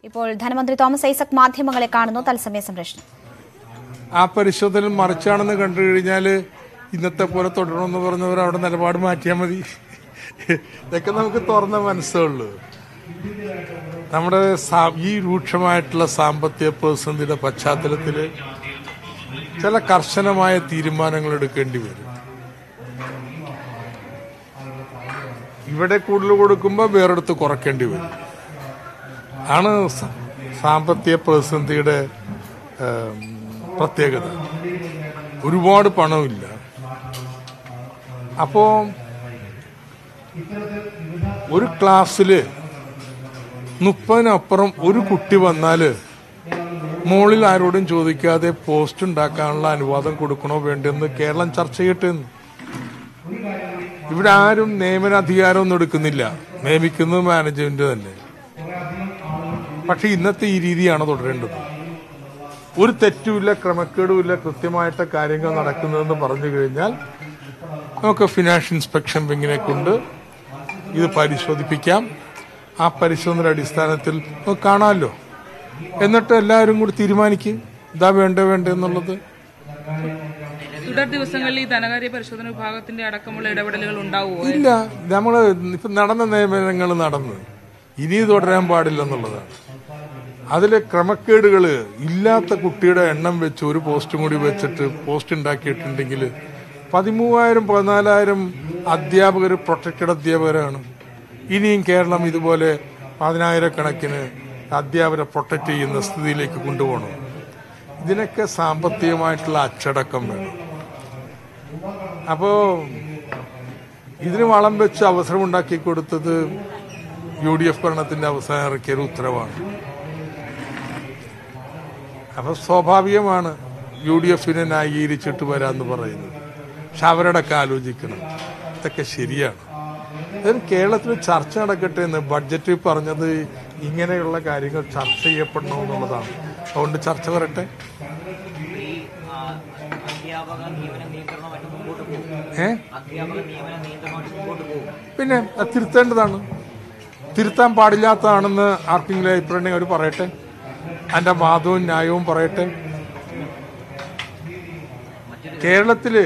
ഇപ്പോൾ ധനമന്ത്രി തോമസ് ഐസക് മാധ്യമങ്ങളെ കാണുന്നു തത്സമയ സംരക്ഷണം ആ പരിശോധന മറിച്ചാണെന്ന് കണ്ടു കഴിഞ്ഞാൽ ഇന്നത്തെ പോലെ തുടരണമെന്ന് പറഞ്ഞവർ അവിടെ നിലപാട് മാറ്റിയാൽ മതി ഇതൊക്കെ നമുക്ക് തുറന്ന മനസ്സേ നമ്മുടെ സാ- ഈ രൂക്ഷമായിട്ടുള്ള സാമ്പത്തിക പ്രതിസന്ധിയുടെ പശ്ചാത്തലത്തിൽ ചില കർശനമായ തീരുമാനങ്ങൾ എടുക്കേണ്ടി വരും ഇവിടെ കൂടുതൽ കൊടുക്കുമ്പോൾ വേറെടുത്ത് കുറയ്ക്കേണ്ടി വരും ആണ് സ- സാമ്പത്തിക പ്രതിസന്ധിയുടെ ഏം, പ്രത്യേകത ഒരുപാട് പണമില്ല അപ്പോ ഒരു ക്ലാസ്സില് മുപ്പതിനപ്പുറം ഒരു കുട്ടി വന്നാല് മുകളിൽ ആരോടും ചോദിക്കാതെ പോസ്റ്റ് ഉണ്ടാക്കാനുള്ള അനുവാദം കൊടുക്കണോ വേണ്ടെന്ന് കേരളം ചർച്ച ചെയ്യട്ടെ എന്ന്. ഇവിടെ ആരും നിയമന അധികാരമൊന്നും എടുക്കുന്നില്ല നിയമിക്കുന്നത് മാനേജ്മെന്റ് തന്നെ പക്ഷെ ഇന്നത്തെ ഈ രീതിയാണ് തുടരേണ്ടത് ഒരു തെറ്റുമില്ല ക്രമക്കേടുമില്ല കൃത്യമായിട്ട് കാര്യങ്ങൾ നടക്കുന്നതെന്ന് പറഞ്ഞു കഴിഞ്ഞാൽ നമുക്ക് ഫിനാൻഷ്യൽ ഇൻസ്പെക്ഷൻ വിങ്ങിനെ കൊണ്ട് ഇത് പരിശോധിപ്പിക്കാം ആ പരിശോധനയുടെ അടിസ്ഥാനത്തിൽ നമുക്ക് കാണാമല്ലോ എന്നിട്ട് എല്ലാവരും കൂടി തീരുമാനിക്കും ഇതാ വേണ്ടേ വേണ്ടേ എന്നുള്ളത് തുടർ ദിവസങ്ങളിൽ ഈ ധനകാര്യ പരിശോധന വിഭാഗത്തിന്റെ അടക്കമുള്ള ഇടപെടലുകൾ ഉണ്ടാവുമോ ഇല്ല നമ്മള് ഇപ്പൊ നടന്ന നിയമനങ്ങൾ നടന്ന് ഇനി തുടരാൻ പാടില്ലെന്നുള്ളതാണ് അതിലെ ക്രമക്കേടുകൾ ഇല്ലാത്ത കുട്ടിയുടെ എണ്ണം വെച്ച് ഒരു പോസ്റ്റും കൂടി വെച്ചിട്ട് പോസ്റ്റ് ഉണ്ടാക്കിയിട്ടുണ്ടെങ്കിൽ പതിമൂവായിരം പതിനാലായിരം അധ്യാപകർ പ്രൊട്ടക്റ്റഡ് അധ്യാപകരാണ് ഇനിയും കേരളം ഇതുപോലെ പതിനായിരക്കണക്കിന് അധ്യാപകരെ പ്രൊട്ടക്റ്റ് ചെയ്യുന്ന സ്ഥിതിയിലേക്ക് കൊണ്ടുപോകണം ഇതിനൊക്കെ സാമ്പത്തികമായിട്ടുള്ള അച്ചടക്കം വേണം അപ്പോ ഇതിന് വളം വെച്ച് അവസരം ഉണ്ടാക്കി കൊടുത്തത് യു ഡി എഫ് ഭരണത്തിന്റെ അവസാനം ഇറക്കിയ ഒരു ഉത്തരവാണ് അപ്പൊ സ്വാഭാവികമാണ് യു ഡി എഫിനെ ന്യായീകരിച്ചിട്ട് വരാന്ന് പറയുന്നത് പക്ഷെ അവരോടൊക്കെ ആലോചിക്കണം ഇതൊക്കെ ശരിയാണ് അതിന് കേരളത്തിൽ ചർച്ച നടക്കട്ടെ എന്ന് ബഡ്ജറ്റിൽ പറഞ്ഞത് ഇങ്ങനെയുള്ള കാര്യങ്ങൾ ചർച്ച ചെയ്യപ്പെടണമെന്നുള്ളതാണ് അതുകൊണ്ട് ചർച്ച വരട്ടെ ഈ ആ, അധ്യാപക നിയമന നിയന്ത്രണമായിട്ട് മുമ്പോട്ട് പോകും ഏ അധ്യാപക നിയമന നിയന്ത്രണമായിട്ട് മുമ്പോട്ട് പോകും പിന്നെ അത് തിരുത്തേണ്ടതാണ് തിരുത്താൻ പാടില്ലാത്തതാണെന്ന് ആർക്കെങ്കിലും അഭിപ്രായം അവർ പറയട്ടെ അതിന്റെ വാദവും ന്യായവും പറയട്ടെ കേരളത്തില്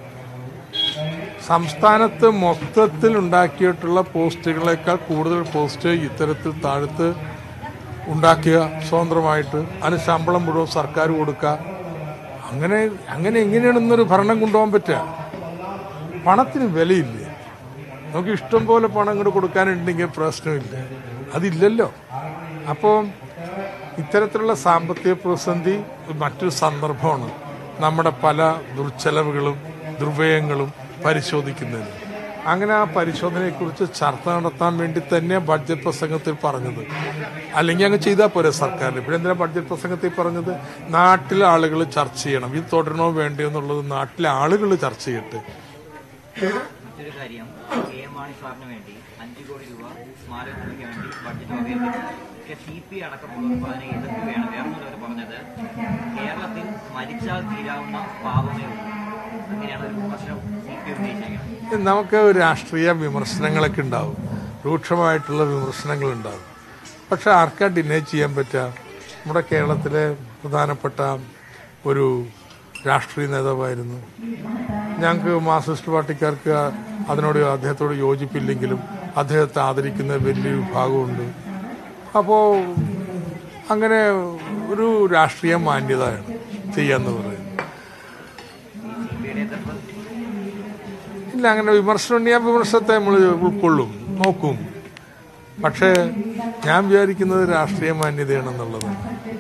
സംസ്ഥാനത്ത് മൊത്തത്തിൽ ഉണ്ടാക്കിയിട്ടുള്ള പോസ്റ്റുകളെക്കാൾ കൂടുതൽ പോസ്റ്റ് ഇത്തരത്തിൽ താഴത്ത് ഉണ്ടാക്കുക സ്വതന്ത്രമായിട്ട് അതിന് ശമ്പളം മുഴുവൻ സർക്കാർ കൊടുക്കുക അങ്ങനെ അങ്ങനെ എങ്ങനെയാണ് ഇന്നൊരു ഭരണം കൊണ്ടുപോകാൻ പറ്റുക പണത്തിന് വിലയില്ലേ നമുക്ക് ഇഷ്ടം പോലെ പണം ഇങ്ങോട്ട് കൊടുക്കാനുണ്ടെങ്കിൽ പ്രശ്നമില്ല അതില്ലല്ലോ അപ്പോൾ ഇത്തരത്തിലുള്ള സാമ്പത്തിക പ്രതിസന്ധി മറ്റൊരു സന്ദർഭമാണ് നമ്മുടെ പല ദുർച്ചെലവുകളും ദുർവ്യയങ്ങളും പരിശോധിക്കുന്നതിന് അങ്ങനെ ആ പരിശോധനയെക്കുറിച്ച് ചർച്ച നടത്താൻ വേണ്ടി തന്നെ ബഡ്ജറ്റ് പ്രസംഗത്തിൽ പറഞ്ഞത് അല്ലെങ്കിൽ അങ്ങ് ചെയ്താൽ പോരെ സർക്കാരിന് ഇവിടെ എന്തിനാ ബഡ്ജറ്റ് പ്രസംഗത്തിൽ പറഞ്ഞത് നാട്ടിലെ ആളുകൾ ചർച്ച ചെയ്യണം ഇത് തുടരണോ വേണ്ടയോ എന്നുള്ളത് നാട്ടിലെ ആളുകൾ ചർച്ച ചെയ്യട്ടെ മറ്റൊരു കാര്യം കെ എം മാണി സാറിന് വേണ്ടി അഞ്ച് കോടി രൂപ സ്മാരക ഭൂമിക്ക് വേണ്ടി ബഡ്ജറ്റ് വകയിരുത്തി പക്ഷേ സി പി അടക്കമുള്ളവർ അതിനെ എതിർക്കുകയാണ് വേറൊന്നും അവർ പറഞ്ഞത് കേരളത്തിൽ മരിച്ചാൽ തീരാവുന്ന പാപമേ ഉള്ളൂ അങ്ങനെയാണ് ഒരു വിമർശനം സി പി ഉന്നയിച്ചേക്കുന്നത് നമുക്ക് രാഷ്ട്രീയ വിമർശനങ്ങളൊക്കെ ഉണ്ടാവും രൂക്ഷമായിട്ടുള്ള വിമർശനങ്ങൾ ഉണ്ടാവും പക്ഷെ ആർക്കാ ഡിനേ ചെയ്യാൻ പറ്റുക നമ്മുടെ കേരളത്തിലെ പ്രധാനപ്പെട്ട ഒരു രാഷ്ട്രീയ നേതാവായിരുന്നു ഞങ്ങൾക്ക് മാർക്സിസ്റ്റ് പാർട്ടിക്കാർക്ക് അതിനോട് അദ്ദേഹത്തോട് യോജിപ്പില്ലെങ്കിലും അദ്ദേഹത്തെ ആദരിക്കുന്ന വലിയൊരു വിഭാഗമുണ്ട് അപ്പോൾ അങ്ങനെ ഒരു രാഷ്ട്രീയ മാന്യതയാണ് ചെയ്യാന്ന് പറയുന്നത് സി പിയുടെ എതിർപ്പ് ഇല്ല അങ്ങനെ വിമർശനം ഉണ്ടെങ്കിൽ ആ വിമർശനത്തെ നമ്മൾ ഉൾക്കൊള്ളും നോക്കും പക്ഷേ ഞാൻ വിചാരിക്കുന്നത് രാഷ്ട്രീയ മാന്യതയാണെന്നുള്ളതാണ്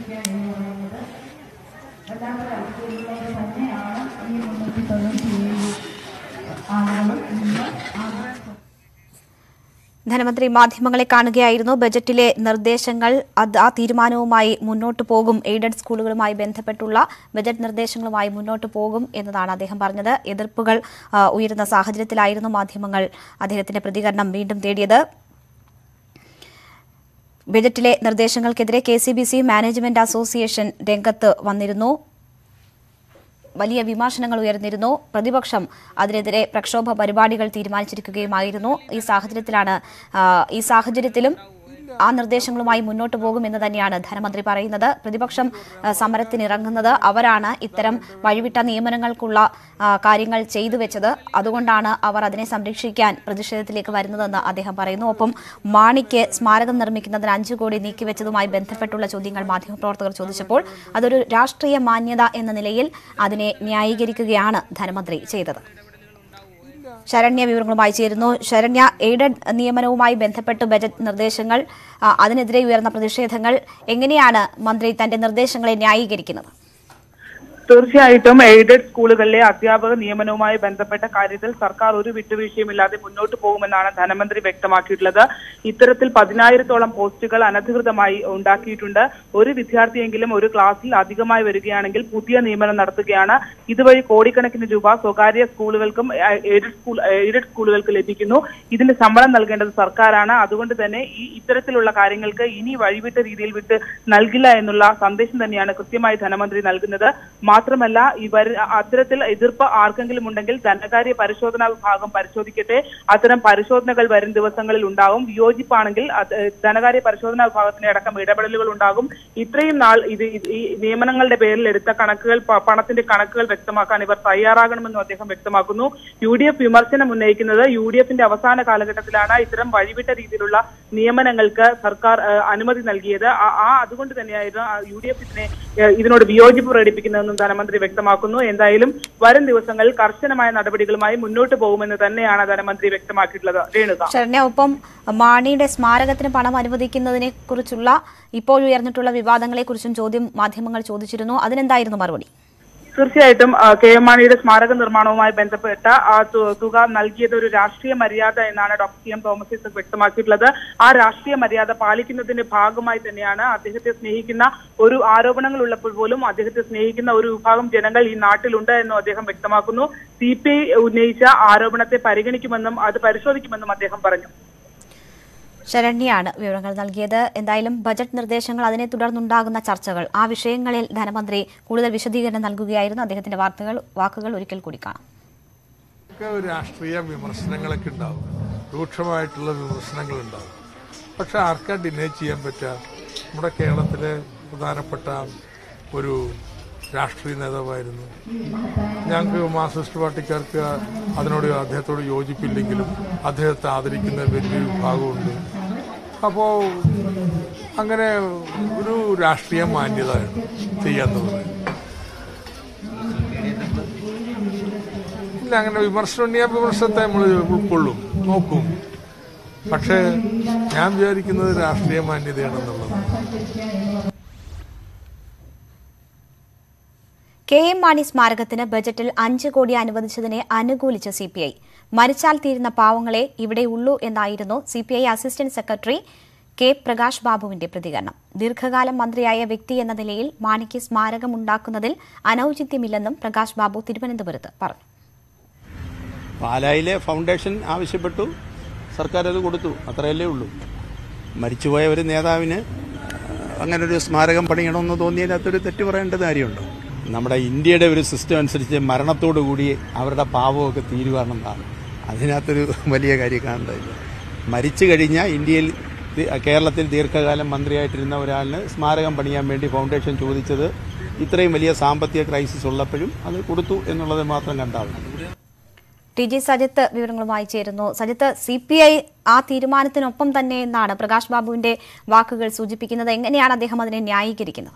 ധനമന്ത്രി മാധ്യമങ്ങളെ കാണുകയായിരുന്നു ബജറ്റിലെ നിർദ്ദേശങ്ങൾ അത് ആ തീരുമാനവുമായി മുന്നോട്ട് പോകും എയ്ഡഡ് സ്കൂളുകളുമായി ബന്ധപ്പെട്ടുള്ള ബജറ്റ് നിർദ്ദേശങ്ങളുമായി മുന്നോട്ട് പോകും എന്നതാണ് അദ്ദേഹം പറഞ്ഞത് എതിർപ്പുകൾ ആ, ഉയരുന്ന സാഹചര്യത്തിലായിരുന്നു മാധ്യമങ്ങൾ അദ്ദേഹത്തിന്റെ പ്രതികരണം വീണ്ടും തേടിയത് ബജറ്റിലെ നിർദ്ദേശങ്ങൾക്കെതിരെ K C B C management association രംഗത്ത് വന്നിരുന്നു വലിയ വിമർശനങ്ങൾ ഉയർന്നിരുന്നു പ്രതിപക്ഷം അതിനെതിരെ പ്രക്ഷോഭ പരിപാടികൾ തീരുമാനിച്ചിരിക്കുകയുമായിരുന്നു ഈ സാഹചര്യത്തിലാണ് ആ, ഈ സാഹചര്യത്തിലും ഇല്ല ആ നിർദ്ദേശങ്ങളുമായി മുന്നോട്ട് പോകും എന്ന് തന്നെയാണ് ധനമന്ത്രി പറയുന്നത് പ്രതിപക്ഷം ആ, സമരത്തിനിറങ്ങുന്നത് അവരാണ് ഇത്തരം വഴിവിട്ട നിയമനങ്ങൾക്കുള്ള ആ, കാര്യങ്ങൾ ചെയ്തു വെച്ചത് അതുകൊണ്ടാണ് അവർ അതിനെ സംരക്ഷിക്കാൻ പ്രതിഷേധത്തിലേക്ക് വരുന്നതെന്ന് അദ്ദേഹം പറയുന്നു ഒപ്പം മാണിക്ക് സ്മാരകം നിർമ്മിക്കുന്നതിന് അഞ്ചു കോടി നീക്കിവെച്ചതുമായി ബന്ധപ്പെട്ടുള്ള ചോദ്യങ്ങൾ മാധ്യമപ്രവർത്തകർ ചോദിച്ചപ്പോൾ അതൊരു രാഷ്ട്രീയ മാന്യത എന്ന നിലയിൽ അതിനെ ന്യായീകരിക്കുകയാണ് ധനമന്ത്രി ചെയ്തത് ശരണ്യ വിവരങ്ങളുമായി ചേരുന്നു ശരണ്യ എയ്ഡഡ് നിയമനവുമായി ബന്ധപ്പെട്ട് ബജറ്റ് നിർദ്ദേശങ്ങൾ ആ, അതിനെതിരെ ഉയർന്ന പ്രതിഷേധങ്ങൾ എങ്ങനെയാണ് മന്ത്രി തന്റെ നിർദ്ദേശങ്ങളെ ന്യായീകരിക്കുന്നത് തീർച്ചയായിട്ടും എയ്ഡഡ് സ്കൂളുകളിലെ അധ്യാപക നിയമനവുമായി ബന്ധപ്പെട്ട കാര്യത്തിൽ സർക്കാർ ഒരു വിട്ടുവീഴ്ചയുമില്ലാതെ മുന്നോട്ട് പോകുമെന്നാണ് ധനമന്ത്രി വ്യക്തമാക്കിയിട്ടുള്ളത് ഇത്തരത്തിൽ പതിനായിരത്തോളം പോസ്റ്റുകൾ അനധികൃതമായി ഉണ്ടാക്കിയിട്ടുണ്ട് ഒരു വിദ്യാർത്ഥിയെങ്കിലും ഒരു ക്ലാസ്സിൽ അധികമായി വരികയാണെങ്കിൽ പുതിയ നിയമനം നടത്തുകയാണ് ഇതുവഴി കോടിക്കണക്കിന് രൂപ സ്വകാര്യ സ്കൂളുകൾക്കും ഏഹ്, എയ്ഡഡ് സ്കൂൾ എയ്ഡഡ് സ്കൂളുകൾക്ക് ലഭിക്കുന്നു ഇതിന്റെ ശമ്പളം നൽകേണ്ടത് സർക്കാരാണ് അതുകൊണ്ട് തന്നെ ഈ ഇത്തരത്തിലുള്ള കാര്യങ്ങൾക്ക് ഇനി വഴിവിട്ട രീതിയിൽ വിട്ട് നൽകില്ല എന്നുള്ള സന്ദേശം തന്നെയാണ് കൃത്യമായി ധനമന്ത്രി നൽകുന്നത് മാത്രമല്ല ഇവർ അത്തരത്തിൽ എതിർപ്പ് ആർക്കെങ്കിലും ഉണ്ടെങ്കിൽ ധനകാര്യ പരിശോധനാ വിഭാഗം പരിശോധിക്കട്ടെ അത്തരം പരിശോധനകൾ വരും ദിവസങ്ങളിൽ ഉണ്ടാവും വിയോജിപ്പാണെങ്കിൽ അത് ധനകാര്യ പരിശോധനാ വിഭാഗത്തിന്റെ അടക്കം ഇടപെടലുകൾ ഉണ്ടാകും ഇത്രയും നാൾ ഇത് ഇത് ഈ നിയമനങ്ങളുടെ പേരിൽ എടുത്ത കണക്കുകൾ പ- പണത്തിന്റെ കണക്കുകൾ വ്യക്തമാക്കാൻ ഇവർ തയ്യാറാകണമെന്നും അദ്ദേഹം വ്യക്തമാക്കുന്നു യു ഡി എഫ് വിമർശനം ഉന്നയിക്കുന്നത് യു ഡി എഫിന്റെ അവസാന കാലഘട്ടത്തിലാണ് ഇത്തരം വഴിവിട്ട രീതിയിലുള്ള നിയമനങ്ങൾക്ക് സർക്കാർ ഏഹ്, അനുമതി നൽകിയത് ആ- ആ അതുകൊണ്ട് തന്നെയായിരുന്നു യു ഡി എഫ് ഇതിനെ ഏഹ്, ഇതിനോട് വിയോജിപ്പ് പ്രകടിപ്പിക്കുന്നതെന്നും ധനമന്ത്രി വ്യക്തമാക്കുന്നു എന്തായാലും വരും ദിവസങ്ങളിൽ കർശനമായ നടപടികളുമായി മുന്നോട്ട് പോകുമെന്ന് തന്നെയാണ് ധനമന്ത്രി വ്യക്തമാക്കിയിട്ടുള്ളത് രേണുക ശരണ്യ ഒപ്പം മാണിയുടെ സ്മാരകത്തിന് പണം അനുവദിക്കുന്നതിനെ കുറിച്ചുള്ള ഇപ്പോൾ ഉയർന്നിട്ടുള്ള വിവാദങ്ങളെ കുറിച്ചും ചോദ്യം മാധ്യമങ്ങൾ ചോദിച്ചിരുന്നു അതിനെന്തായിരുന്നു മറുപടി തീർച്ചയായിട്ടും ആ, കെ എം മാണിയുടെ സ്മാരക നിർമ്മാണവുമായി ബന്ധപ്പെട്ട ആ തു- തുക നൽകിയത് ഒരു രാഷ്ട്രീയ മര്യാദ എന്നാണ് doctor C M Thomas Isaac വ്യക്തമാക്കിയിട്ടുള്ളത് ആ രാഷ്ട്രീയ മര്യാദ പാലിക്കുന്നതിന്റെ ഭാഗമായി തന്നെയാണ് അദ്ദേഹത്തെ സ്നേഹിക്കുന്ന ഒരു ആരോപണങ്ങൾ ഉള്ളപ്പോൾ പോലും അദ്ദേഹത്തെ സ്നേഹിക്കുന്ന ഒരു വിഭാഗം ജനങ്ങൾ ഈ നാട്ടിലുണ്ട് എന്നും അദ്ദേഹം വ്യക്തമാക്കുന്നു സി പി ഐ ഉന്നയിച്ച ആരോപണത്തെ പരിഗണിക്കുമെന്നും അത് പരിശോധിക്കുമെന്നും അദ്ദേഹം പറഞ്ഞു ശരണ്യാണ് വിവരങ്ങൾ നൽകിയത് എന്തായാലും ബജറ്റ് നിർദ്ദേശങ്ങൾ അതിനെ തുടർന്നുണ്ടാകുന്ന ചർച്ചകൾ ആ വിഷയങ്ങളിൽ ധനമന്ത്രി കൂടുതൽ വിശദീകരണം നൽകുകയായിരുന്നു അദ്ദേഹത്തിന്റെ വാർത്തകൾ വാക്കുകൾ ഒരിക്കൽ കൂടി കാണാം ഒക്കെ രാഷ്ട്രീയ വിമർശനങ്ങളൊക്കെ ഉണ്ടാവും രൂക്ഷമായിട്ടുള്ള വിമർശനങ്ങൾ ഉണ്ടാവും പക്ഷെ ആർക്കാ ഡിനേ ചെയ്യാൻ പറ്റുക നമ്മുടെ കേരളത്തിലെ പ്രധാനപ്പെട്ട ഒരു രാഷ്ട്രീയ നേതാവായിരുന്നു ഞങ്ങൾക്ക് മാർക്സിസ്റ്റ് പാർട്ടിക്കാർക്ക് അതിനോട് അദ്ദേഹത്തോട് യോജിപ്പില്ലെങ്കിലും അദ്ദേഹത്തെ ആദരിക്കുന്ന വലിയൊരു വിഭാഗമുണ്ട് അപ്പോൾ അങ്ങനെ ഒരു രാഷ്ട്രീയ മാന്യത ചെയ്യാന്ന് പറയുന്നത് ഇല്ല അങ്ങനെ വിമർശനീയ വിമർശനത്തെ നമ്മൾ ഉൾക്കൊള്ളും നോക്കും പക്ഷേ ഞാൻ വിചാരിക്കുന്നത് രാഷ്ട്രീയ മാന്യതയാണെന്നുള്ളത് കെ എം മാണി സ്മാരകത്തിന് ബജറ്റിൽ അഞ്ച് കോടി അനുവദിച്ചതിനെ അനുകൂലിച്ച സി പി ഐ മരിച്ചാൽ തീരുന്ന പാവങ്ങളെ ഇവിടെ ഉള്ളൂ എന്നായിരുന്നു C P I assistant secretary K Prakash ബാബുവിന്റെ പ്രതികരണം ദീർഘകാലം മന്ത്രിയായ വ്യക്തി എന്ന നിലയിൽ മാണിക്ക് സ്മാരകം ഉണ്ടാക്കുന്നതിൽ അനൌചിത്യമില്ലെന്നും പ്രകാശ് ബാബു തിരുവനന്തപുരത്ത് പറഞ്ഞു പാലായിലെ ഫൗണ്ടേഷൻ ആവശ്യപ്പെട്ടു സർക്കാർ അത് കൊടുത്തു അത്രയല്ലേ ഉള്ളൂ മരിച്ചുപോയ ഒരു നേതാവിന് അങ്ങനെ ഒരു സ്മാരകം പണിയണമെന്ന് തോന്നിയാൽ അതൊരു തെറ്റ് പറയേണ്ടത് കാര്യമുണ്ടോ നമ്മുടെ ഇന്ത്യയുടെ ഒരു സിസ്റ്റം അനുസരിച്ച് മരണത്തോടു കൂടി അവരുടെ പാവമൊക്കെ തീരുവാണെന്നാണ് അതിനകത്തൊരു വലിയ കാര്യം കാണേണ്ടതില്ല മരിച്ചു കഴിഞ്ഞാൽ ഇന്ത്യയിൽ ദി- കേരളത്തിൽ ദീർഘകാലം മന്ത്രിയായിട്ടിരുന്ന ഒരാളിന് സ്മാരകം പണിയാൻ വേണ്ടി ഫൗണ്ടേഷൻ ചോദിച്ചത് ഇത്രയും വലിയ സാമ്പത്തിക ക്രൈസിസ് ഉള്ളപ്പോഴും അത് കൊടുത്തു എന്നുള്ളത് മാത്രം കണ്ടാൽ മതി ടി ജി സജിത്ത് വിവരങ്ങളുമായി ചേരുന്നു സജിത്ത് സി പി ഐ ആ തീരുമാനത്തിനൊപ്പം തന്നെ എന്നാണ് പ്രകാശ് ബാബുവിന്റെ വാക്കുകൾ സൂചിപ്പിക്കുന്നത് എങ്ങനെയാണ് അദ്ദേഹം അതിനെ ന്യായീകരിക്കുന്നത്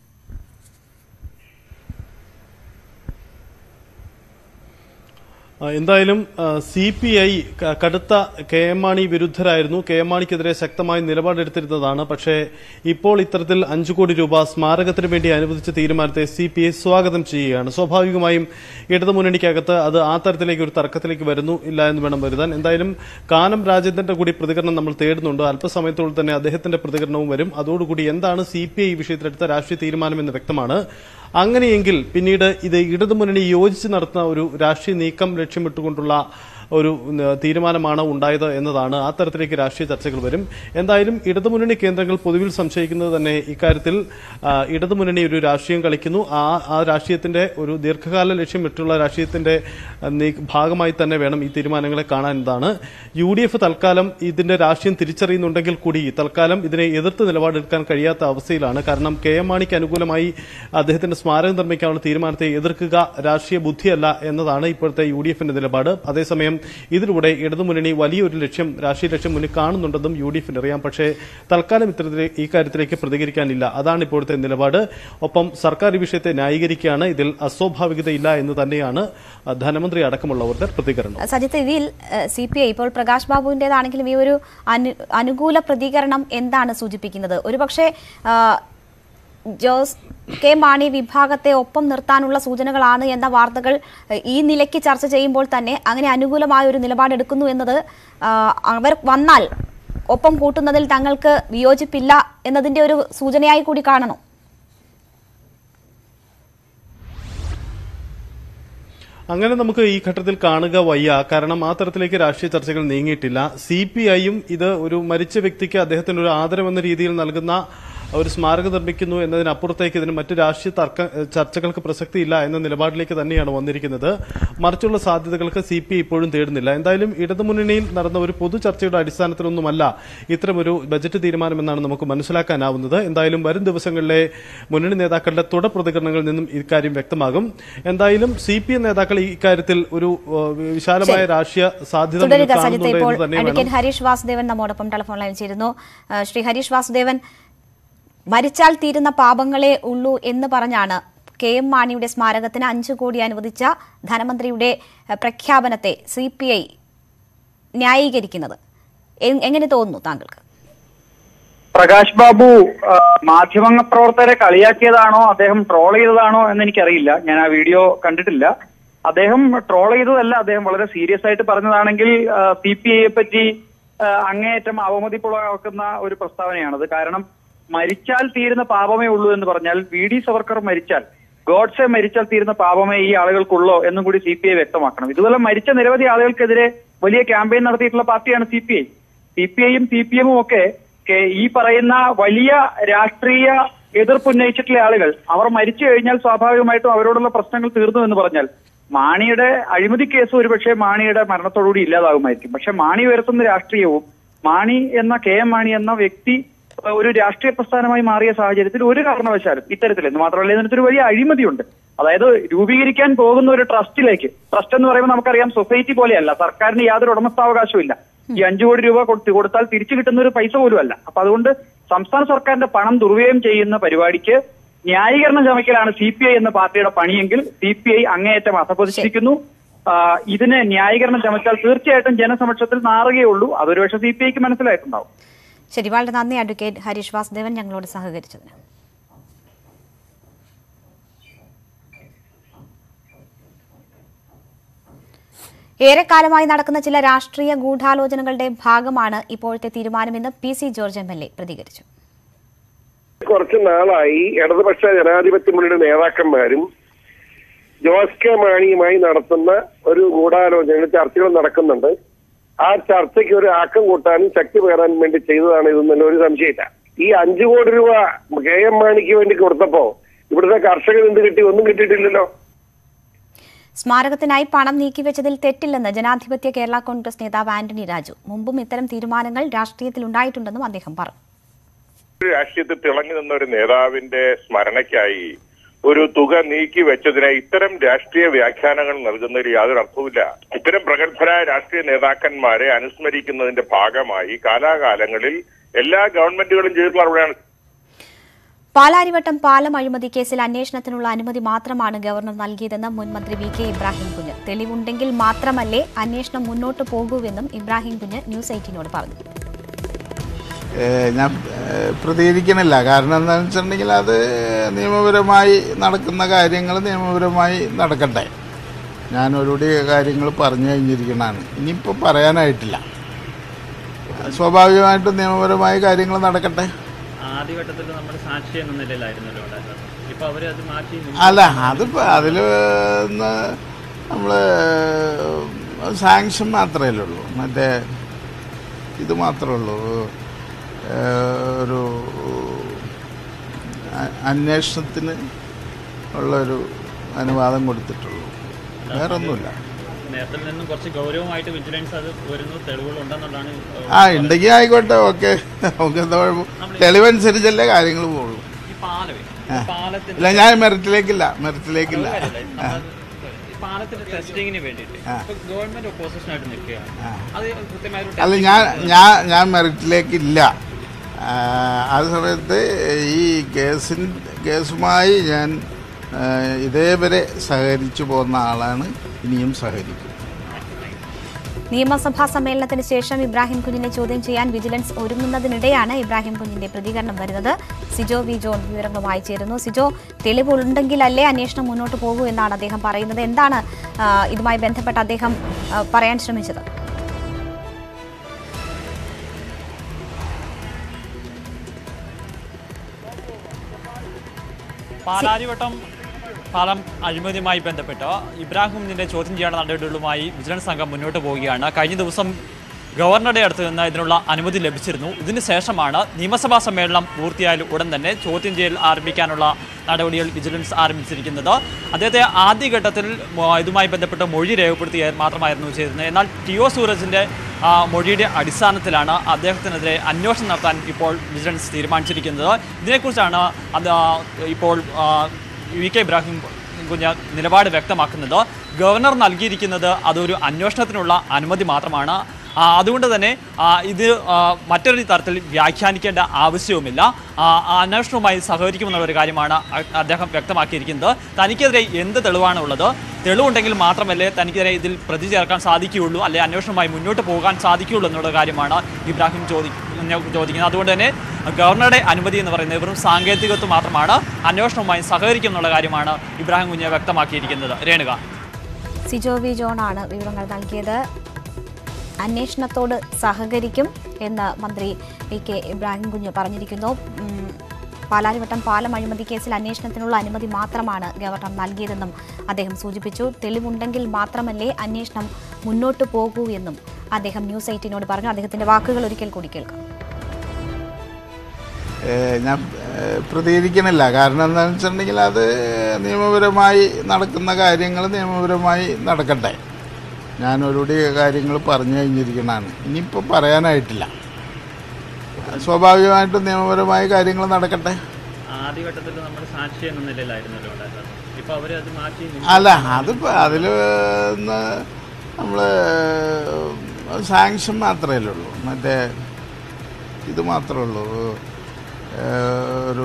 ആ, എന്തായാലും സി പി ഐ കടുത്ത കെ എം മാണി വിരുദ്ധരായിരുന്നു കെ എം മാണിക്കെതിരെ ശക്തമായ നിലപാടെടുത്തിരുന്നതാണ് പക്ഷേ ഇപ്പോൾ ഇത്തരത്തിൽ അഞ്ചു കോടി രൂപ സ്മാരകത്തിന് വേണ്ടി അനുവദിച്ച തീരുമാനത്തെ സി പി ഐ സ്വാഗതം ചെയ്യുകയാണ് സ്വാഭാവികമായും ഇടതുമുന്നണിക്കകത്ത് അത് ആ തരത്തിലേക്ക് ഒരു തർക്കത്തിലേക്ക് വരുന്നു ഇല്ല എന്ന് വേണം കരുതാൻ എന്തായാലും കാനം രാജേന്ദ്രന്റെ കൂടി പ്രതികരണം നമ്മൾ തേടുന്നുണ്ട് അല്പസമയത്തോടെ തന്നെ അദ്ദേഹത്തിന്റെ പ്രതികരണവും വരും അതോടുകൂടി എന്താണ് സി പി ഐ വിഷയത്തിലെടുത്ത രാഷ്ട്രീയ തീരുമാനമെന്ന് വ്യക്തമാണ് അങ്ങനെയെങ്കിൽ പിന്നീട് ഇത് ഇടതുമുന്നണി യോജിച്ച് നടത്തുന്ന ഒരു രാഷ്ട്രീയ നീക്കം ലക്ഷ്യമിട്ടുകൊണ്ടുള്ള ഒരു ഉം, തീരുമാനമാണ് ഉണ്ടായത് എന്നതാണ് ആ തരത്തിലേക്ക് രാഷ്ട്രീയ ചർച്ചകൾ വരും എന്തായാലും ഇടതുമുന്നണി കേന്ദ്രങ്ങൾ പൊതുവിൽ സംശയിക്കുന്നത് തന്നെ ഇക്കാര്യത്തിൽ ആ, ഇടതുമുന്നണി ഒരു രാഷ്ട്രീയം കളിക്കുന്നു ആ ആ രാഷ്ട്രീയത്തിന്റെ ഒരു ദീർഘകാല ലക്ഷ്യം വിട്ടുള്ള രാഷ്ട്രീയത്തിന്റെ ആ, നീ- ഭാഗമായി തന്നെ വേണം ഈ തീരുമാനങ്ങളെ കാണാൻ എന്നതാണ് യു ഡി എഫ് തൽക്കാലം ഇതിന്റെ രാഷ്ട്രീയം തിരിച്ചറിയുന്നുണ്ടെങ്കിൽ കൂടി തൽക്കാലം ഇതിനെ എതിർത്ത് നിലപാടെടുക്കാൻ കഴിയാത്ത അവസ്ഥയിലാണ് കാരണം കെ എം മാണിക്ക് അനുകൂലമായി അദ്ദേഹത്തിന്റെ സ്മാരകം നിർമ്മിക്കാനുള്ള തീരുമാനത്തെ എതിർക്കുക രാഷ്ട്രീയ ബുദ്ധിയല്ല എന്നതാണ് ഇപ്പോഴത്തെ യു ഡി എഫിന്റെ നിലപാട് അതേസമയം ഇതിലൂടെ ഇടതുമുന്നണി വലിയൊരു ലക്ഷ്യം രാഷ്ട്രീയ ലക്ഷ്യം മുന്നിൽ കാണുന്നുണ്ടെന്നും യു ഡി എഫിന് അറിയാം പക്ഷേ തൽക്കാലം ഇത്തരത്തിൽ ഈ കാര്യത്തിലേക്ക് പ്രതികരിക്കാനില്ല അതാണ് ഇപ്പോഴത്തെ നിലപാട് ഒപ്പം സർക്കാർ ഈ വിഷയത്തെ ന്യായീകരിക്കുകയാണ് ഇതിൽ അസ്വാഭാവികതയില്ല എന്ന് തന്നെയാണ് അഹ്, ധനമന്ത്രി അടക്കമുള്ളവരുടെ പ്രതികരണം സജിത്ത് ഇതിൽ സി പി ഐ ഇപ്പോൾ പ്രകാശ് ബാബുവിൻ്റെതാണെങ്കിലും ഈ ഒരു അനു അനുകൂല പ്രതികരണം എന്താണ് സൂചിപ്പിക്കുന്നത് ഒരുപക്ഷെ ആ, ജോസ് കെ മാണി വിഭാഗത്തെ ഒപ്പം നിർത്താനുള്ള സൂചനകളാണ് എന്ന വാർത്തകൾ ഏഹ്, ഈ നിലയ്ക്ക് ചർച്ച ചെയ്യുമ്പോൾ തന്നെ അങ്ങനെ അനുകൂലമായ ഒരു നിലപാടെടുക്കുന്നു എന്നത് ആ, അവർ വന്നാൽ ഒപ്പം കൂട്ടുന്നതിൽ തങ്ങൾക്ക് വിയോജിപ്പില്ല എന്നതിന്റെ ഒരു സൂചനയായി കൂടി കാണണം അങ്ങനെ നമുക്ക് ഈ ഘട്ടത്തിൽ കാണുക വയ്യ കാരണം ആ തരത്തിലേക്ക് രാഷ്ട്രീയ ചർച്ചകൾ നീങ്ങിയിട്ടില്ല സി പി ഐയും ഇത് ഒരു മരിച്ച വ്യക്തിക്ക് അദ്ദേഹത്തിന് ഒരു ആദരവെന്ന രീതിയിൽ നൽകുന്ന ഒരു സ്മാരകം നിർമ്മിക്കുന്നു എന്നതിനപ്പുറത്തേക്ക് ഇതിന് മറ്റ് രാഷ്ട്രീയ തർക്ക ചർച്ചകൾക്ക് പ്രസക്തിയില്ല എന്ന നിലപാടിലേക്ക് തന്നെയാണ് വന്നിരിക്കുന്നത് മറിച്ചുള്ള സാധ്യതകൾക്ക് സി പി ഇപ്പോഴും തേടുന്നില്ല എന്തായാലും ഇടതുമുന്നണിയിൽ നടന്ന ഒരു പൊതു ചർച്ചയുടെ അടിസ്ഥാനത്തിലൊന്നുമല്ല ഇത്തരമൊരു ബജറ്റ് തീരുമാനമെന്നാണ് നമുക്ക് മനസ്സിലാക്കാനാവുന്നത് എന്തായാലും വരും ദിവസങ്ങളിലെ മുന്നണി നേതാക്കളുടെ തുടർ പ്രതികരണങ്ങളിൽ നിന്നും ഇക്കാര്യം വ്യക്തമാകും എന്തായാലും സി പി എം നേതാക്കൾ ഈ ഇക്കാര്യത്തിൽ ഒരു ഏഹ്, വിശാലമായ രാഷ്ട്രീയ സാധ്യത മുന്നിൽ തുടരുക സജിത്ത് കാണുന്നുണ്ട് ഇപ്പോൾ എന്ന് തന്നെ വേണം അഡ്വക്കേറ്റ് ഹരീഷ് വാസുദേവൻ നമ്മോടൊപ്പം ടെലിഫോൺ ലൈനിൽ ചേരുന്നു ആ, ശ്രീ ഹരീഷ് വാസുദേവൻ മരിച്ചാൽ തീരുന്ന പാപങ്ങളെ ഉള്ളൂ എന്ന് പറഞ്ഞാണ് കെ എം മാണിയുടെ സ്മാരകത്തിന് അഞ്ചു കോടി അനുവദിച്ച ധനമന്ത്രിയുടെ ആ, പ്രഖ്യാപനത്തെ സി പി ഐ ന്യായീകരിക്കുന്നത് എ- എങ്ങനെ തോന്നുന്നു താങ്കൾക്ക് പ്രകാശ് ബാബു ആ, മാധ്യമ പ്രവർത്തകരെ കളിയാക്കിയതാണോ അദ്ദേഹം ട്രോൾ ചെയ്തതാണോ എന്ന് എനിക്കറിയില്ല ഞാൻ ആ വീഡിയോ കണ്ടിട്ടില്ല അദ്ദേഹം ട്രോൾ ചെയ്തതല്ല അദ്ദേഹം വളരെ സീരിയസ് ആയിട്ട് പറഞ്ഞതാണെങ്കിൽ സി പി ഐയെ പറ്റി ആ, അങ്ങേയറ്റം അവമതിപ്പുളവാക്കുന്ന ഒരു പ്രസ്താവനയാണത് കാരണം മരിച്ചാൽ തീരുന്ന പാപമേ ഉള്ളൂ എന്ന് പറഞ്ഞാൽ വി ഡി സവർക്കർ മരിച്ചാൽ ഗോഡ്സെ മരിച്ചാൽ തീരുന്ന പാപമേ ഈ ആളുകൾക്കുള്ളോ എന്നും കൂടി സി പി ഐ വ്യക്തമാക്കണം ഇതുപോലെ മരിച്ച നിരവധി ആളുകൾക്കെതിരെ വലിയ ക്യാമ്പയിൻ നടത്തിയിട്ടുള്ള പാർട്ടിയാണ് C P I C P ഐയും സി പി എമ്മും ഒക്കെ കെ- ഈ പറയുന്ന വലിയ രാഷ്ട്രീയ എതിർപ്പ് ഉന്നയിച്ചിട്ടുള്ള ആളുകൾ അവർ മരിച്ചു കഴിഞ്ഞാൽ സ്വാഭാവികമായിട്ടും അവരോടുള്ള പ്രശ്നങ്ങൾ തീർന്നു എന്ന് പറഞ്ഞാൽ മാണിയുടെ അഴിമതി കേസ് ഒരുപക്ഷെ മാണിയുടെ മരണത്തോടുകൂടി ഇല്ലാതാകുമായിരിക്കും പക്ഷെ മാണി ഉയർത്തുന്ന രാഷ്ട്രീയവും മാണി എന്ന കെ എം മാണി എന്ന വ്യക്തി ഏഹ്, ഒരു രാഷ്ട്രീയ പ്രസ്ഥാനമായി മാറിയ സാഹചര്യത്തിൽ ഒരു കാരണവശാലും ഇത്തരത്തിൽ എന്ന് മാത്രമല്ല ഇതിനകത്തൊരു വലിയ അഴിമതിയുണ്ട് അതായത് രൂപീകരിക്കാൻ പോകുന്ന ഒരു ട്രസ്റ്റിലേക്ക് ട്രസ്റ്റ് എന്ന് പറയുമ്പോൾ നമുക്കറിയാം സൊസൈറ്റി പോലെയല്ല സർക്കാരിന് യാതൊരു ഉടമസ്ഥാവകാശവും ഇല്ല ഈ അഞ്ചു കോടി രൂപ കൊടുത്ത് കൊടുത്താൽ തിരിച്ചു കിട്ടുന്ന ഒരു പൈസ പോലും അല്ല അപ്പൊ അതുകൊണ്ട് സംസ്ഥാന സർക്കാരിന്റെ പണം ദുർവ്യയം ചെയ്യുന്ന പരിപാടിക്ക് ന്യായീകരണം ചമയ്ക്കലാണ് സി പി ഐ എന്ന പാർട്ടിയുടെ പണിയെങ്കിൽ സി പി ഐ അങ്ങേയറ്റം അധപ്പതിച്ചിരിക്കുന്നു ആ, ഇതിന് ന്യായീകരണം ചമച്ചാൽ തീർച്ചയായിട്ടും ജനസമക്ഷത്തിൽ നാറുകയുള്ളൂ അതൊരു പക്ഷേ സി പി ഐക്ക് മനസ്സിലായിട്ടുണ്ടാവും ശരി വളരെ നന്ദി അഡ്വക്കേറ്റ് ഹരീഷ് വാസുദേവൻ ഞങ്ങളോട് സഹകരിച്ചതിന് ഏറെക്കാലമായി നടക്കുന്ന ചില രാഷ്ട്രീയ ഗൂഢാലോചനകളുടെ ഭാഗമാണ് ഇപ്പോഴത്തെ തീരുമാനമെന്ന് P C George M L A പ്രതികരിച്ചു കുറച്ച് നാളായി ഇടതുപക്ഷ ജനാധിപത്യ മുന്നണി നേതാക്കന്മാരും ജോസ് കെ മാണിയുമായി നടത്തുന്ന ഒരു ഗൂഢാലോചന ചർച്ചകൾ നടക്കുന്നുണ്ട് ആ ചർച്ചയ്ക്ക് ഒരു ആക്കം കൂട്ടാനും ശക്തി പകരാനും വേണ്ടി ചെയ്തതാണ് ഇതെന്നുള്ള ഒരു സംശയമില്ല ഈ അഞ്ചു കോടി രൂപ കെ എം മാണിക്ക് വേണ്ടി കൊടുത്തപ്പോ ഇവിടുത്തെ കർഷകർ എന്ത് കിട്ടി ഒന്നും കിട്ടിയിട്ടില്ലല്ലോ സ്മാരകത്തിനായി പണം നീക്കിവെച്ചതിൽ തെറ്റില്ലെന്ന് ജനാധിപത്യ കേരള കോൺഗ്രസ് നേതാവ് ആന്റണി രാജു മുമ്പും ഇത്തരം തീരുമാനങ്ങൾ രാഷ്ട്രീയത്തിൽ ഉണ്ടായിട്ടുണ്ടെന്നും അദ്ദേഹം പറഞ്ഞു രാഷ്ട്രീയത്തിൽ തിളങ്ങി നിന്ന ഒരു നേതാവിന്റെ സ്മരണയ്ക്കായി ഒരു തുക നീക്കി വെച്ചതിനെ ഇത്തരം രാഷ്ട്രീയ വ്യാഖ്യാനങ്ങൾ നൽകുന്നതിൽ യാതൊരു അർത്ഥവുമില്ല ഇത്തരം പ്രഗത്ഭരായ രാഷ്ട്രീയ നേതാക്കന്മാരെ അനുസ്മരിക്കുന്നതിന്റെ ഭാഗമായി കാലാകാലങ്ങളിൽ എല്ലാ ഗവൺമെന്റുകളും ചെയ്തിട്ടുള്ള നടപടിയാണ് പാലാരിവട്ടം പാലം അഴിമതി കേസിൽ അന്വേഷണത്തിനുള്ള അനുമതി മാത്രമാണ് ഗവർണർ നൽകിയതെന്ന് മുൻ മന്ത്രി വി കെ ഇബ്രാഹിം കുഞ്ഞ് തെളിവുണ്ടെങ്കിൽ മാത്രമല്ലേ അന്വേഷണം മുന്നോട്ട് പോകൂവെന്നും ഇബ്രാഹിം കുഞ്ഞ് ന്യൂസ് എയ്റ്റീനോട് പറഞ്ഞു ഏഹ് ഞാൻ ഏഹ് പ്രതികരിക്കണില്ല കാരണം എന്താണെന്ന് വെച്ചിട്ടുണ്ടെങ്കിൽ അത് നിയമപരമായി നടക്കുന്ന കാര്യങ്ങൾ നിയമപരമായി നടക്കട്ടെ ഞാൻ ഒരുപാട് കാര്യങ്ങൾ പറഞ്ഞു കഴിഞ്ഞിരിക്കണതാണ് ഇനിയിപ്പോൾ പറയാനായിട്ടില്ല സ്വാഭാവികമായിട്ടും നിയമപരമായ കാര്യങ്ങൾ നടക്കട്ടെ ആദ്യഘട്ടത്തിൽ നമ്മൾ സാക്ഷി എന്ന നിലയിലായിരുന്നല്ലോ ഉണ്ടായിരുന്നത് ഇപ്പൊ അവര് അത് മാറ്റി അല്ല അതിപ്പോൾ അതിൽ നമ്മൾ സാങ്ഷൻ മാത്രമേ ഉള്ളൂ മറ്റേ ഇത് മാത്രമേ ഉള്ളൂ ഏഹ് ഒരു അ- അന്വേഷണത്തിന് ഉള്ളൊരു അനുവാദം കൊടുത്തിട്ടുള്ളൂ വേറെ ഒന്നുമില്ല നേരത്തിൽ നിന്നും കുറച്ച് ഗൗരവമായിട്ട് വിജിലൻസ് അത് വരുന്നു തെളിവുകളുണ്ടെന്നുള്ളതാണ് ഏഹ്, ആ ഉണ്ടെങ്കിൽ ആയിക്കോട്ടെ ഓക്കെ നമുക്ക് എന്താ കുഴപ്പം തെളിവനുസരിച്ചല്ലേ കാര്യങ്ങൾ പോകുള്ളൂ ഈ പാലമേ ആ. പാലത്തിന്റെ ഇല്ല ഞാൻ മെറിറ്റിലേക്കില്ല മെറിറ്റിലേക്കില്ല കാര്യമില്ല. ആ. നമ്മൾ ഈ പാലത്തിന്റെ ടെസ്റ്റിങ്ങിന് വേണ്ടിയിട്ട് ആ. ഇപ്പൊ ഗവൺമെന്റ് ഒപ്പോസിഷൻ ആയിട്ട് നിൽക്കുകയാണ് ആ. അത് കൃത്യമായ ഒരു അല്ല testing ഞാൻ ഞാൻ ഞാൻ മെറിറ്റിലേക്കില്ല ആ, ആ സമയത്ത് ഈ കേസിൻ കേസുമായി ഞാൻ ആ, ഇതേവരെ സഹകരിച്ചു പോകുന്ന ആളാണ് ഇനിയും സഹകരിക്കും നിയമസഭാ സമ്മേളനത്തിന് ശേഷം ഇബ്രാഹിം കുഞ്ഞിനെ ചോദ്യം ചെയ്യാൻ വിജിലൻസ് ഒരുങ്ങുന്നതിനിടെയാണ് ഇബ്രാഹിം കുഞ്ഞിന്റെ പ്രതികരണം വരുന്നത് സിജോ വി ജോൺ വിവരങ്ങളുമായി ചേരുന്നു സിജോ തെളിവുണ്ടെങ്കിലല്ലേ അന്വേഷണം മുന്നോട്ട് പോകൂ എന്നാണ് അദ്ദേഹം പറയുന്നത് എന്താണ് ആ, ഇതുമായി ബന്ധപ്പെട്ട് അദ്ദേഹം ആ, പറയാൻ ശ്രമിച്ചത് പാലാരിവട്ടം പാലം അഴിമതിയുമായി ബന്ധപ്പെട്ട് ഇബ്രാഹിമിന്റെ ചോദ്യം ചെയ്യേണ്ട നടപടികളുമായി വിജിലൻസ് സംഘം മുന്നോട്ട് പോവുകയാണ് കഴിഞ്ഞ ദിവസം ഗവർണറുടെ അടുത്ത് നിന്ന് ഇതിനുള്ള അനുമതി ലഭിച്ചിരുന്നു ഇതിന് ശേഷമാണ് നിയമസഭാ സമ്മേളനം പൂർത്തിയായാൽ ഉടൻ തന്നെ ചോദ്യം ചെയ്യൽ ആരംഭിക്കാനുള്ള നടപടികൾ വിജിലൻസ് ആരംഭിച്ചിരിക്കുന്നത് അദ്ദേഹത്തെ ആദ്യഘട്ടത്തിൽ മൊ- ഇതുമായി ബന്ധപ്പെട്ട് മൊഴി രേഖപ്പെടുത്തിയ മാത്രമായിരുന്നു ചെയ്തിരുന്നത് എന്നാൽ ടി ഒ സൂരജിന്റെ ആ, മൊഴിയുടെ അടിസ്ഥാനത്തിലാണ് അദ്ദേഹത്തിനെതിരെ അന്വേഷണം നടത്താൻ ഇപ്പോൾ വിജിലൻസ് തീരുമാനിച്ചിരിക്കുന്നത് ഇതിനെക്കുറിച്ചാണ് അത് ഇപ്പോൾ ആ, വി കെ ഇബ്രാഹിം കുഞ്ഞ് നിലപാട് വ്യക്തമാക്കുന്നത് ഗവർണർ നൽകിയിരിക്കുന്നത് അതൊരു അന്വേഷണത്തിനുള്ള അനുമതി മാത്രമാണ് ആ, അതുകൊണ്ട് തന്നെ ആ, ഇത് ആ, മറ്റൊരു തരത്തിൽ വ്യാഖ്യാനിക്കേണ്ട ആവശ്യവുമില്ല ആ, ആ അന്വേഷണവുമായി സഹകരിക്കുമെന്നുള്ള ഒരു കാര്യമാണ് അ- അദ്ദേഹം വ്യക്തമാക്കിയിരിക്കുന്നത് തനിക്കെതിരെ എന്ത് തെളിവാണ് ഉള്ളത് തെളിവുണ്ടെങ്കിൽ മാത്രമല്ലേ തനിക്കെതിരെ ഇതിൽ പ്രതി ചേർക്കാൻ സാധിക്കുകയുള്ളൂ അല്ലെ അന്വേഷണവുമായി മുന്നോട്ട് പോകാൻ സാധിക്കുകയുള്ളൂ എന്നുള്ള കാര്യമാണ് ഇബ്രാഹിം ചോദി ചോദിക്കുന്നത് അതുകൊണ്ട് തന്നെ ഗവർണറുടെ അനുമതി എന്ന് പറയുന്നത് വെറും സാങ്കേതികത്വം മാത്രമാണ് അന്വേഷണവുമായി സഹകരിക്കും എന്നുള്ള കാര്യമാണ് ഇബ്രാഹിം കുഞ്ഞ് വ്യക്തമാക്കിയിരിക്കുന്നത് രേണുക സിജോ വി ജോണാണ് വിവരങ്ങൾ നൽകിയത് അന്വേഷണത്തോട് സഹകരിക്കും എന്ന് മന്ത്രി വി കെ ഇബ്രാഹിം കുഞ്ഞ് പറഞ്ഞിരിക്കുന്നു ഉം, പാലാരിവട്ടം പാലം അഴിമതി കേസിൽ അന്വേഷണത്തിനുള്ള അനുമതി മാത്രമാണ് ഗവർണർ നൽകിയതെന്നും അദ്ദേഹം സൂചിപ്പിച്ചു തെളിവുണ്ടെങ്കിൽ മാത്രമല്ലേ അന്വേഷണം മുന്നോട്ട് പോകൂ എന്നും അദ്ദേഹം ന്യൂസ് എയ്റ്റീനോട് പറഞ്ഞു അദ്ദേഹത്തിന്റെ വാക്കുകൾ ഒരിക്കൽ കൂടി കേൾക്കാം ഏഹ് ഞാൻ ഏഹ് പ്രതികരിക്കണില്ല കാരണം എന്താണെന്ന് വെച്ചിട്ടുണ്ടെങ്കിൽ അത് നിയമപരമായി നടക്കുന്ന കാര്യങ്ങൾ നിയമപരമായി നടക്കട്ടെ ഞാൻ ഒരുപാട് കാര്യങ്ങൾ പറഞ്ഞു കഴിഞ്ഞിരിക്കുന്നതാണ് ഇനിയിപ്പോൾ പറയാനായിട്ടില്ല സ്വാഭാവികമായിട്ടും നിയമപരമായ കാര്യങ്ങൾ നടക്കട്ടെ ആദ്യഘട്ടത്തിൽ നമ്മൾ സാക്ഷി എന്ന നിലയിലായിരുന്നല്ലോ ഉണ്ടായിരുന്നത് ഇപ്പൊ അവര് അത് മാറ്റി അല്ല അതിപ്പോൾ അതിൽ നമ്മൾ സാങ്ഷൻ മാത്രമേ ഉള്ളൂ മറ്റേ ഇത് മാത്രമേ ഉള്ളൂ ഏഹ് ഒരു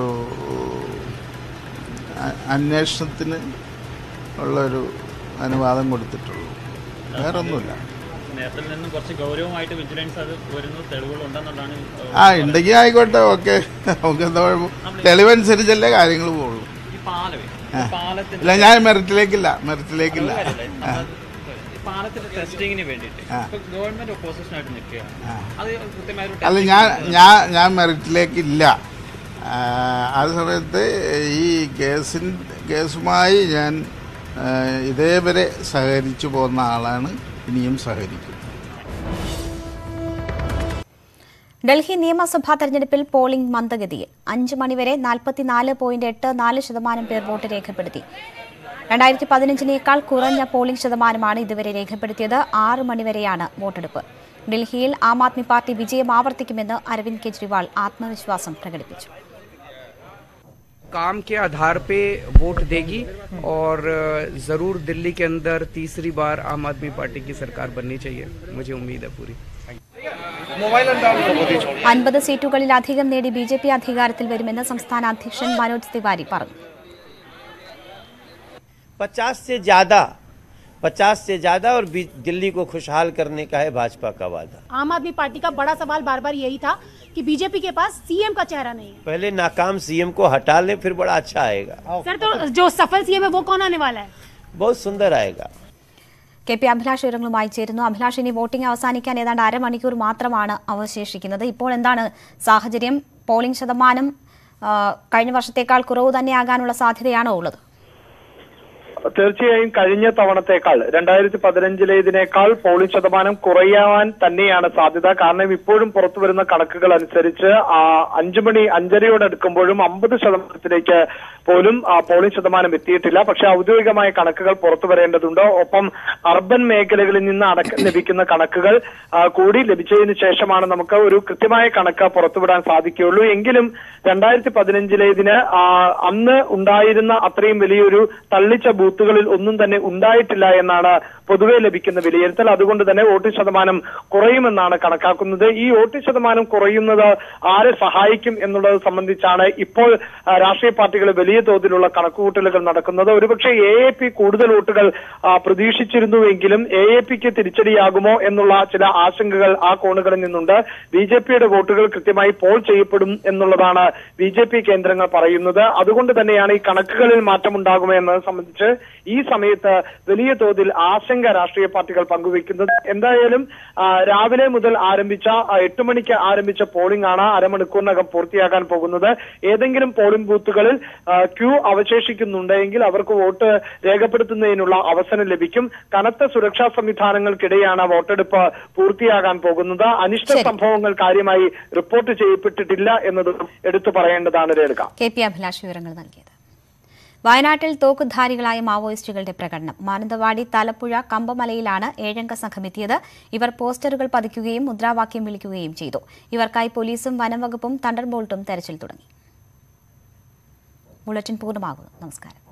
അ- അന്വേഷണത്തിന് ഉള്ളൊരു അനുവാദം കൊടുത്തിട്ടുള്ളൂ വേറെ ഒന്നുമില്ല നേരത്തിൽ നിന്നും കുറച്ച് ഗൗരവമായിട്ട് വിജിലൻസ് അത് വരുന്നു തെളിവുകളുണ്ടെന്നുള്ളതാണ് ഏഹ്, ആ ഉണ്ടെങ്കിൽ ആയിക്കോട്ടെ ഓക്കെ നമുക്ക് എന്താ കുഴപ്പം തെളിവനുസരിച്ചല്ലേ കാര്യങ്ങൾ പോകുള്ളൂ ഈ പാലമേ ആ. പാലത്തിന്റെ ഇല്ല ഞാൻ മെറിറ്റിലേക്കില്ല മെറിറ്റിലേക്കില്ല ആ. ഈ പാലത്തിന്റെ ടെസ്റ്റിങ്ങിന് വേണ്ടിയിട്ട് ആ. ഇപ്പൊ ഗവൺമെന്റ് ഒപ്പോസിഷൻ ആയിട്ട് നിൽക്കുകയാണ് ആ. അത് കൃത്യമായ ഒരു അല്ല testing ഞാൻ ഉണ്ട്. ഞാൻ ഞാൻ മെറിറ്റിലേക്കില്ല ആ, ആ സമയത്ത് ഈ കേസിൻ കേസുമായി ഞാൻ ആ, ഇതേവരെ സഹകരിച്ചു പോകുന്ന ആളാണ് ഇനിയും സഹകരിക്കും ഡൽഹി നിയമസഭാ തെരഞ്ഞെടുപ്പിൽ പോളിംഗ് മന്ദഗതിയിൽ അഞ്ച് മണിവരെ നാൽപ്പത്തിനാല് പോയിന്റ് എട്ട് നാല് ശതമാനം പേർ വോട്ട് രേഖപ്പെടുത്തി രണ്ടായിരത്തി പതിനഞ്ചിനേക്കാൾ കുറഞ്ഞ പോളിംഗ് ശതമാനമാണ് ഇതുവരെ രേഖപ്പെടുത്തിയത് ആറ് മണിവരെയാണ് വോട്ടെടുപ്പ് ഡൽഹിയിൽ ആം ആദ്മി പാർട്ടി വിജയം ആവർത്തിക്കുമെന്ന് അരവിന്ദ് കെജ്രിവാൾ ആത്മവിശ്വാസം പ്രകടിപ്പിച്ചു काम के आधार पे वोट देगी और अ, जरूर दिल्ली के अंदर तीसरी बार आम आदमी पार्टी की सरकार बननी चाहिए मुझे उम्मीद है पूरी അൻപത് സീറ്റുകളിലധികം നേടി ബി ജെ പി അധികാരത്തിൽ വരുമെന്ന് സംസ്ഥാന അധ്യക്ഷൻ മനോജ് തിവാരി പറഞ്ഞു पचास से ज्यादा पचास से ज्यादा और बी- दिल्ली को खुशहाल करने का है भाजपा का वादा आम आदमी पार्टी का बड़ा सवाल बार बार यही था कि बीजेपी के पास सीएम का चेहरा नहीं पहले नाकाम सीएम को हटा लें फिर बड़ा अच्छा आएगा है सर तो जो सफल सीएम है वो कौन आने वाला है बहुत सुंदर आएगा കെ പി അഭിലാഷ് വിവരങ്ങളുമായി ചേരുന്നു അഭിലാഷ് ഇനി വോട്ടിംഗ് അവസാനിക്കാൻ ഏതാണ്ട് അരമണിക്കൂർ മാത്രമാണ് അവശേഷിക്കുന്നത് ഇപ്പോൾ എന്താണ് സാഹചര്യം പോളിംഗ് ശതമാനം ആ, കഴിഞ്ഞ വർഷത്തേക്കാൾ കുറവ് തന്നെയാകാനുള്ള സാധ്യതയാണോ ഉള്ളത് തീർച്ചയായും കഴിഞ്ഞ തവണത്തേക്കാൾ രണ്ടായിരത്തി പതിനഞ്ചിലേതിനേക്കാൾ പോളിംഗ് ശതമാനം കുറയാൻ തന്നെയാണ് സാധ്യത കാരണം ഇപ്പോഴും പുറത്തു വരുന്ന കണക്കുകൾ അനുസരിച്ച് ആ, അഞ്ചു മണി അഞ്ചരയോട് അടുക്കുമ്പോഴും അമ്പത് ശതമാനത്തിലേക്ക് പോലും ആ, പോളിംഗ് ശതമാനം എത്തിയിട്ടില്ല പക്ഷെ ഔദ്യോഗികമായ കണക്കുകൾ പുറത്തു വരേണ്ടതുണ്ട് ഒപ്പം അർബൻ മേഖലകളിൽ നിന്ന് അടക്കം ലഭിക്കുന്ന കണക്കുകൾ ആ, കൂടി ലഭിച്ചതിന് ശേഷമാണ് നമുക്ക് ഒരു കൃത്യമായ കണക്ക് പുറത്തുവിടാൻ സാധിക്കുകയുള്ളൂ എങ്കിലും രണ്ടായിരത്തി പതിനഞ്ചിലേതിന് അന്ന് ഉണ്ടായിരുന്ന അത്രയും വലിയൊരു തള്ളിച്ച ബൂത്തുകളിൽ ഒന്നും തന്നെ ഉണ്ടായിട്ടില്ല എന്നാണ് പൊതുവെ ലഭിക്കുന്ന വിലയിരുത്തൽ അതുകൊണ്ട് തന്നെ വോട്ട് ശതമാനം കുറയുമെന്നാണ് കണക്കാക്കുന്നത് ഈ വോട്ട് ശതമാനം കുറയുന്നത് ആരെ സഹായിക്കും എന്നുള്ളത് സംബന്ധിച്ചാണ് ഇപ്പോൾ ആ, രാഷ്ട്രീയ പാർട്ടികൾ വലിയ തോതിലുള്ള കണക്കുകൂട്ടലുകൾ നടക്കുന്നത് ഒരുപക്ഷെ എ എ പി കൂടുതൽ വോട്ടുകൾ ആ, പ്രതീക്ഷിച്ചിരുന്നുവെങ്കിലും എ എ പിക്ക് തിരിച്ചടിയാകുമോ എന്നുള്ള ചില ആശങ്കകൾ ആ കോണുകളിൽ നിന്നുണ്ട് ബി ജെ പിയുടെ വോട്ടുകൾ കൃത്യമായി പോൾ ചെയ്യപ്പെടും എന്നുള്ളതാണ് ബി ജെ പി കേന്ദ്രങ്ങൾ പറയുന്നത് അതുകൊണ്ട് തന്നെയാണ് ഈ കണക്കുകളിൽ മാറ്റമുണ്ടാകുമോ എന്നത് സംബന്ധിച്ച് ഈ സമയത്ത് വലിയ തോതിൽ ആശങ്ക രാഷ്ട്രീയ പാർട്ടികൾ പങ്കുവെക്കുന്നത് എന്തായാലും ആ, രാവിലെ മുതൽ ആരംഭിച്ച ആ, എട്ട് മണിക്ക് ആരംഭിച്ച പോളിംഗ് ആണ് അരമണിക്കൂറിനകം പൂർത്തിയാക്കാൻ പോകുന്നത് ഏതെങ്കിലും പോളിംഗ് ബൂത്തുകളിൽ ആ, ക്യൂ അവശേഷിക്കുന്നുണ്ടെങ്കിൽ അവർക്ക് വോട്ട് രേഖപ്പെടുത്തുന്നതിനുള്ള അവസരം ലഭിക്കും കനത്ത സുരക്ഷാ സംവിധാനങ്ങൾക്കിടെയാണ് വോട്ടെടുപ്പ് പൂർത്തിയാകാൻ പോകുന്നത് അനിഷ്ട സംഭവങ്ങൾ കാര്യമായി റിപ്പോർട്ട് ചെയ്യപ്പെട്ടിട്ടില്ല എന്നതും എടുത്തു പറയേണ്ടതാണ് രേണുക കെ പി അഭിലാഷ് വിവരങ്ങൾ നൽകിയത് വയനാട്ടിൽ തോക്കുധാരികളായ മാവോയിസ്റ്റുകളുടെ പ്രകടനം മാനന്തവാടി തലപ്പുഴ കമ്പമലയിലാണ് ഏഴംഗ സംഘം എത്തിയത് ഇവർ പോസ്റ്ററുകൾ പതിക്കുകയും മുദ്രാവാക്യം വിളിക്കുകയും ചെയ്തു ഇവർക്കായി പോലീസും വനം വകുപ്പും തണ്ടർബോൾട്ടും തെരച്ചിൽ തുടങ്ങി ബുള്ളറ്റിൻ പൂർണ്ണമാകുന്നു നമസ്കാരം